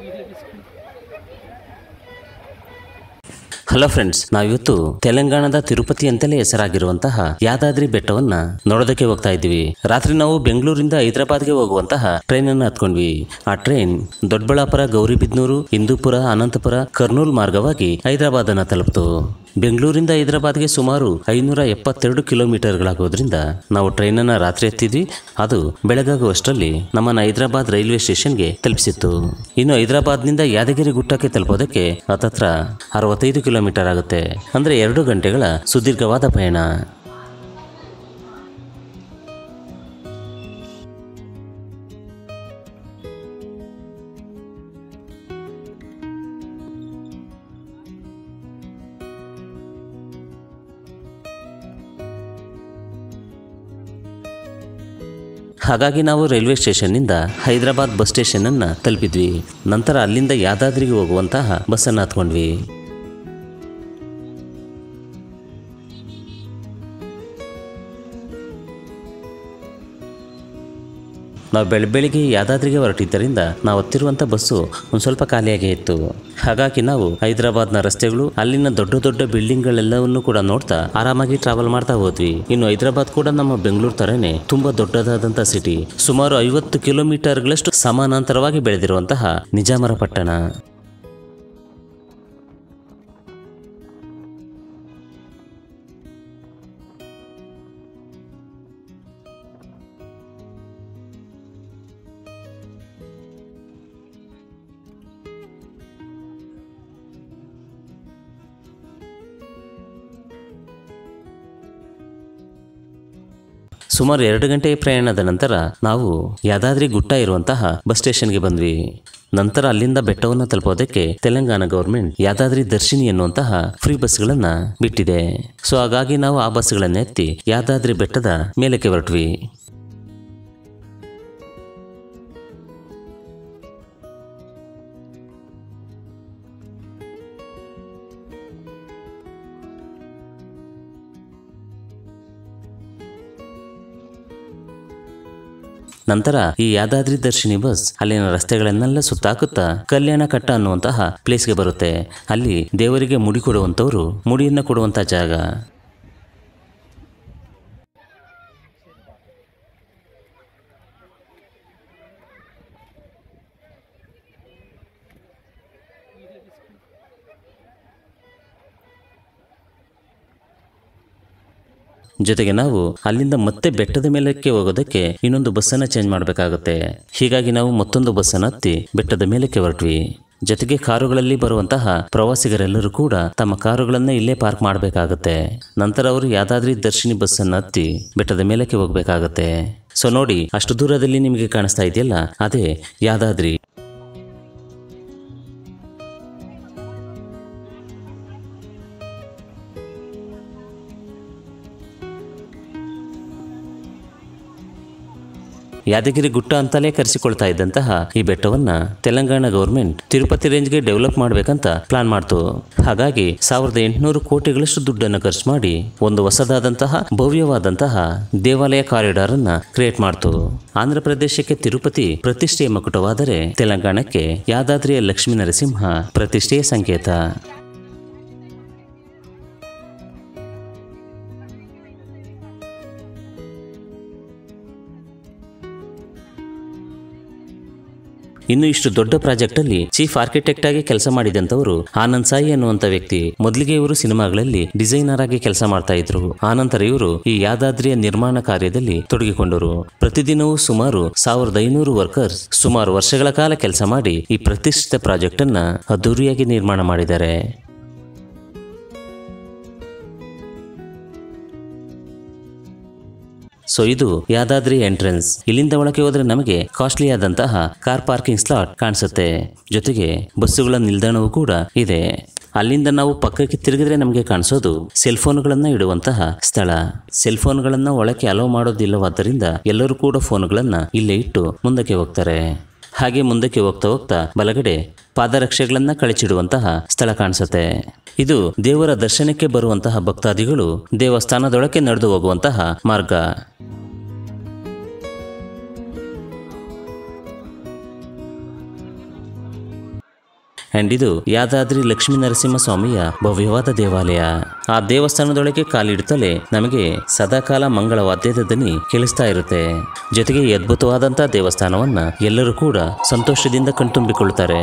hello friends ನಾವಿವತ್ತು ತೆಲಂಗಾಣದ ತಿರುಪತಿ ಅಂತಲೇ ಹೆಸರಾಗಿರುವಂತಹ ಯಾದಾದ್ರಿ ಬೆಟ್ಟವನ್ನ ನೋಡೋದಕ್ಕೆ ಹೋಗ್ತಾ ಇದ್ವಿ ರಾತ್ರಿ ನಾವು ಬೆಂಗಳೂರಿಂದ ಹೈದರಾಬಾದ್ಗೆ ಹೋಗುವಂತಹ ಟ್ರೈನ್ ಅನ್ನು ಹತ್ಕೊಂಡ್ವಿ ಆ ಟ್ರೈನ್ ದೊಡ್ಡಬಳ್ಳಾಪುರ ಗೌರಿಬಿದ್ನೂರು ಹಿಂದೂಪುರ ಅನಂತಪುರ ಕರ್ನೂಲ್ ಮಾರ್ಗವಾಗಿ ಹೈದರಾಬಾದ್ ಅನ್ನ ತಲುಪಿತು ಬೆಂಗಳೂರಿಂದ ಹೈದರಾಬಾದ್ಗೆ ಸುಮಾರು ಐನೂರ ಎಪ್ಪತ್ತೆರಡು ಕಿಲೋಮೀಟರ್ಗಳಾಗೋದ್ರಿಂದ ನಾವು ಟ್ರೈನನ್ನು ರಾತ್ರಿ ಎತ್ತಿದ್ವಿ ಅದು ಬೆಳಗಾಗುವಷ್ಟರಲ್ಲಿ ನಮ್ಮನ್ನು ಹೈದರಾಬಾದ್ ರೈಲ್ವೆ ಸ್ಟೇಷನ್ಗೆ ತಲುಪಿಸಿತ್ತು ಇನ್ನು ಹೈದರಾಬಾದ್ನಿಂದ ಯಾದಗಿರಿ ಗುಟ್ಟಕ್ಕೆ ತಲುಪೋದಕ್ಕೆ ಹತ್ತತ್ರ ಅರವತ್ತೈದು ಕಿಲೋಮೀಟರ್ ಆಗುತ್ತೆ ಅಂದರೆ ಎರಡು ಗಂಟೆಗಳ ಸುದೀರ್ಘವಾದ ಪಯಣ ಹಾಗಾಗಿ ನಾವು ರೈಲ್ವೆ ಸ್ಟೇಷನ್ನಿಂದ ಹೈದರಾಬಾದ್ ಬಸ್ ಸ್ಟೇಷನನ್ನು ತಲುಪಿದ್ವಿ ನಂತರ ಅಲ್ಲಿಂದ ಯಾದಾದ್ರಿಗೆ ಹೋಗುವಂತಹ ಬಸ್ಸನ್ನು ಹತ್ಕೊಂಡ್ವಿ ನಾವು ಬೆಳ ಬೆಳಿಗ್ಗೆ ಯಾದಾದ್ರಿಗೆ ಹೊರಟಿದ್ದರಿಂದ ನಾವು ಹತ್ತಿರುವಂಥ ಬಸ್ಸು ಒಂದು ಸ್ವಲ್ಪ ಖಾಲಿಯಾಗೇ ಇತ್ತು ಹಾಗಾಗಿ ನಾವು ಹೈದರಾಬಾದ್ನ ರಸ್ತೆಗಳು ಅಲ್ಲಿನ ದೊಡ್ಡ ದೊಡ್ಡ ಬಿಲ್ಡಿಂಗ್ಗಳೆಲ್ಲವನ್ನು ಕೂಡ ನೋಡ್ತಾ ಆರಾಮಾಗಿ ಟ್ರಾವೆಲ್ ಮಾಡ್ತಾ ಹೋದ್ವಿ ಇನ್ನು ಹೈದರಾಬಾದ್ ಕೂಡ ನಮ್ಮ ಬೆಂಗಳೂರು ಥರನೇ ತುಂಬ ದೊಡ್ಡದಾದಂಥ ಸಿಟಿ ಸುಮಾರು ಐವತ್ತು ಕಿಲೋಮೀಟರ್ಗಳಷ್ಟು ಸಮಾನಾಂತರವಾಗಿ ಬೆಳೆದಿರುವಂತಹ ನಿಜಾಮರ ಪಟ್ಟಣ ಸುಮಾರು ಎರಡು ಗಂಟೆ ಪ್ರಯಾಣದ ನಂತರ ನಾವು ಯಾದಾದ್ರಿ ಗುಟ್ಟ ಇರುವಂತಹ ಬಸ್ ಸ್ಟೇಷನ್ಗೆ ಬಂದ್ವಿ ನಂತರ ಅಲ್ಲಿಂದ ಬೆಟ್ಟವನ್ನು ತಲುಪೋದಕ್ಕೆ ತೆಲಂಗಾಣ ಗೌರ್ಮೆಂಟ್ ಯಾದಾದ್ರಿ ದರ್ಶಿನಿ ಎನ್ನುವಂತಹ ಫ್ರೀ ಬಸ್ಗಳನ್ನ ಬಿಟ್ಟಿದೆ ಸೊ ಹಾಗಾಗಿ ನಾವು ಆ ಬಸ್ಗಳನ್ನ ಎತ್ತಿ ಯಾದಾದ್ರಿ ಬೆಟ್ಟದ ಮೇಲಕ್ಕೆ ಹೊರಟ್ವಿ ನಂತರ ಈ ಯಾದಾದ್ರಿ ದರ್ಶಿನಿ ಬಸ್ ಅಲ್ಲಿನ ರಸ್ತೆಗಳನ್ನೆಲ್ಲ ಸುತ್ತಾಕುತ್ತಾ ಕಲ್ಯಾಣ ಕಟ್ಟ ಅನ್ನುವಂತಹ ಪ್ಲೇಸ್ಗೆ ಬರುತ್ತೆ ಅಲ್ಲಿ ದೇವರಿಗೆ ಮುಡಿ ಕೊಡುವಂಥವ್ರು ಮುಡಿಯನ್ನು ಕೊಡುವಂಥ ಜಾಗ ಜೊತೆಗೆ ನಾವು ಅಲ್ಲಿಂದ ಮತ್ತೆ ಬೆಟ್ಟದ ಮೇಲಕ್ಕೆ ಹೋಗೋದಕ್ಕೆ ಇನ್ನೊಂದು ಬಸ್ಸನ್ನು ಚೇಂಜ್ ಮಾಡಬೇಕಾಗುತ್ತೆ ಹೀಗಾಗಿ ನಾವು ಮತ್ತೊಂದು ಬಸ್ಸನ್ನು ಹತ್ತಿ ಬೆಟ್ಟದ ಮೇಲಕ್ಕೆ ಹೊರಟ್ವಿ ಜೊತೆಗೆ ಕಾರುಗಳಲ್ಲಿ ಬರುವಂತಹ ಪ್ರವಾಸಿಗರೆಲ್ಲರೂ ಕೂಡ ತಮ್ಮ ಕಾರುಗಳನ್ನ ಇಲ್ಲೇ ಪಾರ್ಕ್ ಮಾಡಬೇಕಾಗುತ್ತೆ ನಂತರ ಅವರು ಯಾವ್ದಾದ್ರಿ ದರ್ಶಿನಿ ಬಸ್ಸನ್ನು ಹತ್ತಿ ಬೆಟ್ಟದ ಮೇಲಕ್ಕೆ ಹೋಗ್ಬೇಕಾಗತ್ತೆ ಸೊ ನೋಡಿ ಅಷ್ಟು ದೂರದಲ್ಲಿ ನಿಮಗೆ ಕಾಣಿಸ್ತಾ ಇದೆಯಲ್ಲ ಅದೇ ಯಾದಾದ್ರಿ ಯಾದಗಿರಿ ಗುಟ್ಟ ಅಂತಲೇ ಕರೆಸಿಕೊಳ್ತಾ ಇದ್ದಂತಹ ಈ ಬೆಟ್ಟವನ್ನ ತೆಲಂಗಾಣ ಗೌರ್ಮೆಂಟ್ ತಿರುಪತಿ ರೇಂಜ್ಗೆ ಡೆವಲಪ್ ಮಾಡಬೇಕಂತ ಪ್ಲಾನ್ ಮಾಡ್ತು ಹಾಗಾಗಿ ಸಾವಿರದ ಎಂಟುನೂರು ಕೋಟಿಗಳಷ್ಟು ದುಡ್ಡನ್ನು ಖರ್ಚು ಮಾಡಿ ಒಂದು ಹೊಸದಾದಂತಹ ಭವ್ಯವಾದಂತಹ ದೇವಾಲಯ ಕಾರಿಡಾರ್ ಅನ್ನ ಕ್ರಿಯೇಟ್ ಮಾಡ್ತು ಆಂಧ್ರ ಪ್ರದೇಶಕ್ಕೆ ತಿರುಪತಿ ಪ್ರತಿಷ್ಠೆಯ ಮಕುಟವಾದರೆ ತೆಲಂಗಾಣಕ್ಕೆ ಯಾದಾದ್ರಿಯ ಲಕ್ಷ್ಮೀ ನರಸಿಂಹ ಪ್ರತಿಷ್ಠೆಯ ಸಂಕೇತ ಇನ್ನು ಇಷ್ಟು ದೊಡ್ಡ ಪ್ರಾಜೆಕ್ಟ್ ಅಲ್ಲಿ ಚೀಫ್ ಆರ್ಕಿಟೆಕ್ಟ್ ಆಗಿ ಕೆಲಸ ಮಾಡಿದಂತವರು ಆನಂದ್ ಸಾಯಿ ಅನ್ನುವಂತ ವ್ಯಕ್ತಿ ಮೊದಲಿಗೆ ಇವರು ಸಿನಿಮಾಗಳಲ್ಲಿ ಡಿಸೈನರ್ ಆಗಿ ಕೆಲಸ ಮಾಡ್ತಾ ಇದ್ರು ಆನಂತರ ಇವರು ಈ ಯಾದಾದ್ರಿಯ ನಿರ್ಮಾಣ ಕಾರ್ಯದಲ್ಲಿ ತೊಡಗಿಕೊಂಡರು ಪ್ರತಿದಿನವೂ ಸುಮಾರು ಸಾವಿರದ ಐನೂರು ವರ್ಕರ್ಸ್ ಸುಮಾರು ವರ್ಷಗಳ ಕಾಲ ಕೆಲಸ ಮಾಡಿ ಈ ಪ್ರತಿಷ್ಠಿತ ಪ್ರಾಜೆಕ್ಟ್ ಅನ್ನ ಅದ್ದೂರಿಯಾಗಿ ನಿರ್ಮಾಣ ಮಾಡಿದ್ದಾರೆ ಸೊ ಇದು ಯಾದಾದ್ರಿ ಎಂಟ್ರೆನ್ಸ್ ಇಲ್ಲಿಂದ ಒಳಗೆ ಹೋದ್ರೆ ನಮಗೆ ಕಾಸ್ಟ್ಲಿ ಆದಂತಹ ಕಾರ್ ಪಾರ್ಕಿಂಗ್ ಸ್ಲಾಟ್ ಕಾಣಿಸುತ್ತೆ ಜೊತೆಗೆ ಬಸ್ಸುಗಳ ನಿಲ್ದಾಣವೂ ಕೂಡ ಇದೆ ಅಲ್ಲಿಂದ ನಾವು ಪಕ್ಕಕ್ಕೆ ತಿರುಗಿದ್ರೆ ನಮಗೆ ಕಾಣಿಸೋದು ಸೆಲ್ ಫೋನ್ಗಳನ್ನ ಇಡುವಂತಹ ಸ್ಥಳ ಸೆಲ್ ಫೋನ್ಗಳನ್ನ ಒಳಕ್ಕೆ ಅಲೋ ಮಾಡೋದಿಲ್ಲವಾದ್ದರಿಂದ ಎಲ್ಲರೂ ಕೂಡ ಫೋನ್ಗಳನ್ನ ಇಲ್ಲೇ ಇಟ್ಟು ಮುಂದಕ್ಕೆ ಹೋಗ್ತಾರೆ ಹಾಗೆ ಮುಂದಕ್ಕೆ ಹೋಗ್ತಾ ಹೋಗ್ತಾ ಬಲಗಡೆ ಪಾದರಕ್ಷೆಗಳನ್ನ ಕಳಚಿಡುವಂತಹ ಸ್ಥಳ ಕಾಣಿಸುತ್ತೆ ಇದು ದೇವರ ದರ್ಶನಕ್ಕೆ ಬರುವಂತಹ ಭಕ್ತಾದಿಗಳು ದೇವಸ್ಥಾನದೊಳಕ್ಕೆ ನಡೆದು ಹೋಗುವಂತಹ ಮಾರ್ಗ ಅಂಡ್ ಇದು ಯಾದಾದ್ರಿ ಲಕ್ಷ್ಮೀ ನರಸಿಂಹಸ್ವಾಮಿಯ ಭವ್ಯವಾದ ದೇವಾಲಯ ಆ ದೇವಸ್ಥಾನದೊಳಗೆ ಕಾಲಿಡುತ್ತಲೇ ನಮಗೆ ಸದಾಕಾಲ ಮಂಗಳ ವಾದ್ಯದ ದನಿ ಕೇಳಿಸ್ತಾ ಇರುತ್ತೆ ಜೊತೆಗೆ ಈ ಅದ್ಭುತವಾದಂತಹ ದೇವಸ್ಥಾನವನ್ನ ಎಲ್ಲರೂ ಕೂಡ ಸಂತೋಷದಿಂದ ಕಣ್ತುಂಬಿಕೊಳ್ಳುತ್ತಾರೆ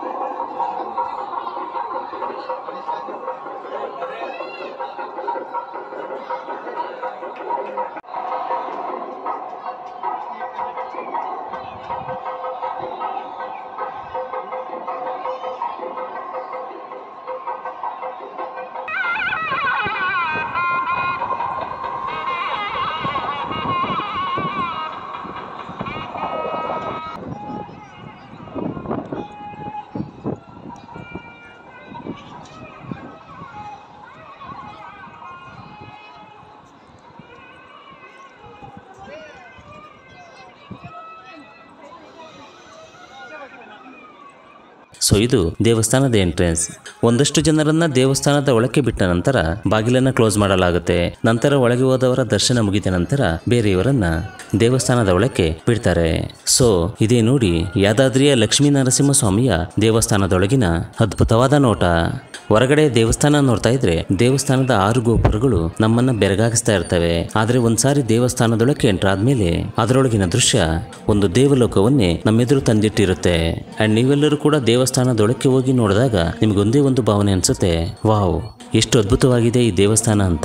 ಸೊ ಇದು ದೇವಸ್ಥಾನದ ಎಂಟ್ರೆನ್ಸ್ ಒಂದಷ್ಟು ಜನರನ್ನ ದೇವಸ್ಥಾನದ ಒಳಕ್ಕೆ ಬಿಟ್ಟ ನಂತರ ಬಾಗಿಲನ್ನ ಕ್ಲೋಸ್ ಮಾಡಲಾಗುತ್ತೆ ನಂತರ ಒಳಗೆ ಹೋದವರ ದರ್ಶನ ಮುಗಿದ ನಂತರ ಬೇರೆಯವರನ್ನ ದೇವಸ್ಥಾನದ ಒಳಕ್ಕೆ ಬಿಡ್ತಾರೆ ಸೊ ಇದೇ ನೋಡಿ ಯಾದಾದ್ರಿಯ ಲಕ್ಷ್ಮೀ ನರಸಿಂಹಸ್ವಾಮಿಯ ದೇವಸ್ಥಾನದೊಳಗಿನ ಅದ್ಭುತವಾದ ನೋಟ ಹೊರಗಡೆ ದೇವಸ್ಥಾನ ನೋಡ್ತಾ ಇದ್ರೆ ದೇವಸ್ಥಾನದ ಆರು ಗೋಪುರಗಳು ನಮ್ಮನ್ನ ಬೆರಗಾಗಿಸ್ತಾ ಇರ್ತವೆ ಆದ್ರೆ ಒಂದ್ಸಾರಿ ದೇವಸ್ಥಾನದೊಳಕ್ಕೆ ಎಂಟರ್ ಆದ್ಮೇಲೆ ಅದರೊಳಗಿನ ದೃಶ್ಯ ಒಂದು ದೇವಲೋಕವನ್ನೇ ನಮ್ಮೆದುರು ತಂದಿಟ್ಟಿರುತ್ತೆ ಅಂಡ್ ನೀವೆಲ್ಲರೂ ಕೂಡ ದೇವಸ್ಥಾನದೊಳಕ್ಕೆ ಹೋಗಿ ನೋಡಿದಾಗ ನಿಮ್ಗೊಂದೇ ಒಂದು ಭಾವನೆ ಅನ್ಸುತ್ತೆ ವಾವ್ ಎಷ್ಟು ಅದ್ಭುತವಾಗಿದೆ ಈ ದೇವಸ್ಥಾನ ಅಂತ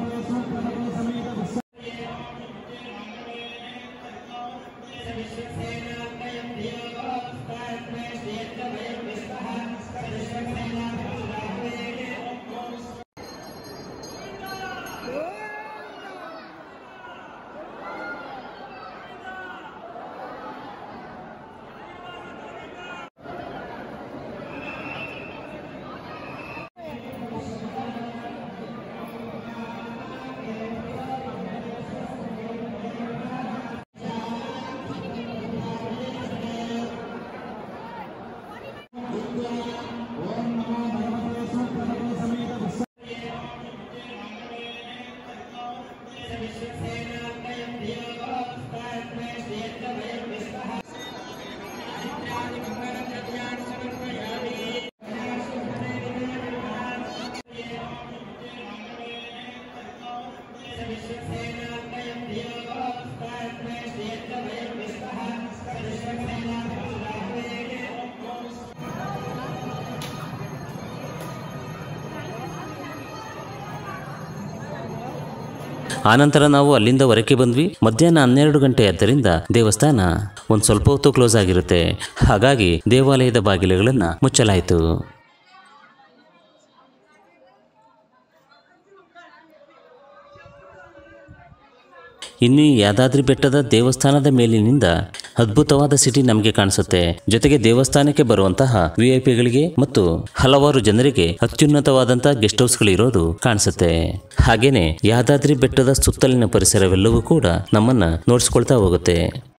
ಆನಂತರ ನಾವು ಅಲ್ಲಿಂದ ಹೊರಕ್ಕೆ ಬಂದ್ವಿ ಮಧ್ಯಾಹ್ನ ಹನ್ನೆರಡು ಗಂಟೆ ಆದ್ದರಿಂದ ದೇವಸ್ಥಾನ ಒಂದು ಸ್ವಲ್ಪ ಹೊತ್ತು ಕ್ಲೋಸ್ ಆಗಿರುತ್ತೆ ಹಾಗಾಗಿ ದೇವಾಲಯದ ಬಾಗಿಲುಗಳನ್ನು ಮುಚ್ಚಲಾಯಿತು ಇನ್ನು ಈ ಯಾದಾದ್ರಿ ಬೆಟ್ಟದ ದೇವಸ್ಥಾನದ ಮೇಲಿನಿಂದ ಅದ್ಭುತವಾದ ಸಿಟಿ ನಮಗೆ ಕಾಣಿಸುತ್ತೆ ಜೊತೆಗೆ ದೇವಸ್ಥಾನಕ್ಕೆ ಬರುವಂತಹ ವಿ ಐ ಪಿಗಳಿಗೆ ಮತ್ತು ಹಲವಾರು ಜನರಿಗೆ ಅತ್ಯುನ್ನತವಾದಂತಹ ಗೆಸ್ಟ್ ಹೌಸ್ಗಳಿರೋದು ಕಾಣಿಸುತ್ತೆ ಹಾಗೇನೆ ಯಾದಾದ್ರಿ ಬೆಟ್ಟದ ಸುತ್ತಲಿನ ಪರಿಸರವೆಲ್ಲವೂ ಕೂಡ ನಮ್ಮನ್ನ ನೋಡಿಸ್ಕೊಳ್ತಾ ಹೋಗುತ್ತೆ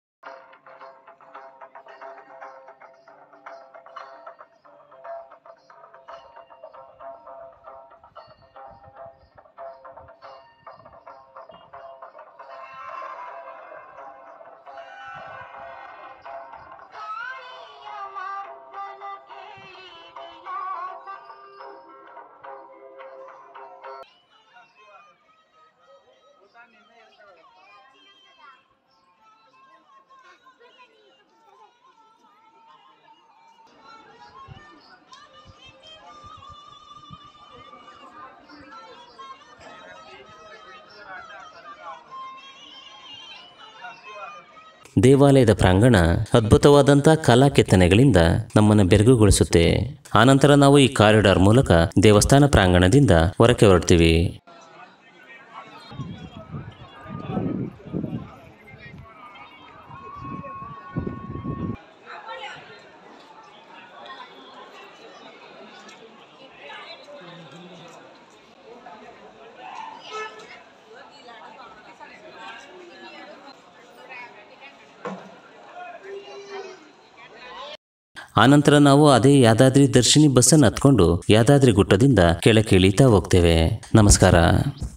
ದೇವಾಲಯದ ಪ್ರಾಂಗಣ ಅದ್ಭುತವಾದಂಥ ಕಲಾ ಕೆತ್ತನೆಗಳಿಂದ ನಮ್ಮನ್ನು ಬೆರಗುಗೊಳಿಸುತ್ತೆ ಆನಂತರ ನಾವು ಈ ಕಾರಿಡಾರ್ ಮೂಲಕ ದೇವಸ್ಥಾನ ಪ್ರಾಂಗಣದಿಂದ ಹೊರಕ್ಕೆ ಹೊರಡ್ತೀವಿ ಆನಂತರ ನಾವು ಅದೇ ಯಾದಾದ್ರಿ ದರ್ಶಿನಿ ಬಸ್ಸನ್ನು ಹತ್ಕೊಂಡು ಯಾದಾದ್ರಿ ಗುಟ್ಟದಿಂದ ಕೆಳಕ್ಕೆ ಇಳೀತಾ ಹೋಗ್ತೇವೆ ನಮಸ್ಕಾರ